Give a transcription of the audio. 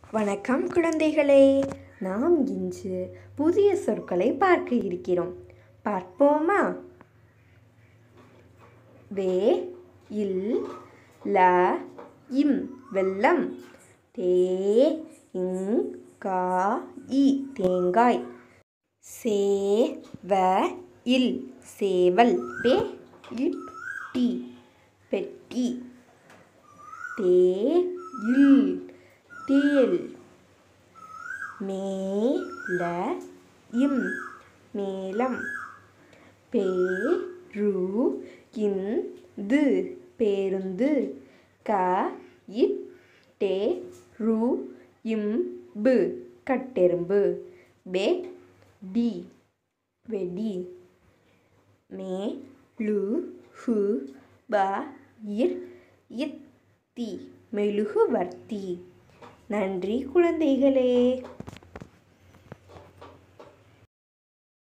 வணக்கம் குழந்தைகளே நாம் இன்று புதிய சொற்களை பார்க்க இருக்கிறோம் பார்ப்போமா வே இல் ல இம் வெள்ளம் தே இங் கா இ தேங்காய் சே வ இல் சேவல் பே இப் டி பெட்டி தே இல் தேல் மே ல இம் மேலம் பே ரு இன் து பேருந்து க இட் டே ரு இம் பு கட்டெரும்பு பெ டி வெடி மே லு ஹு ப இர் இத் தி மெழுகுவர்த்தி நன்றி குழந்தைகளே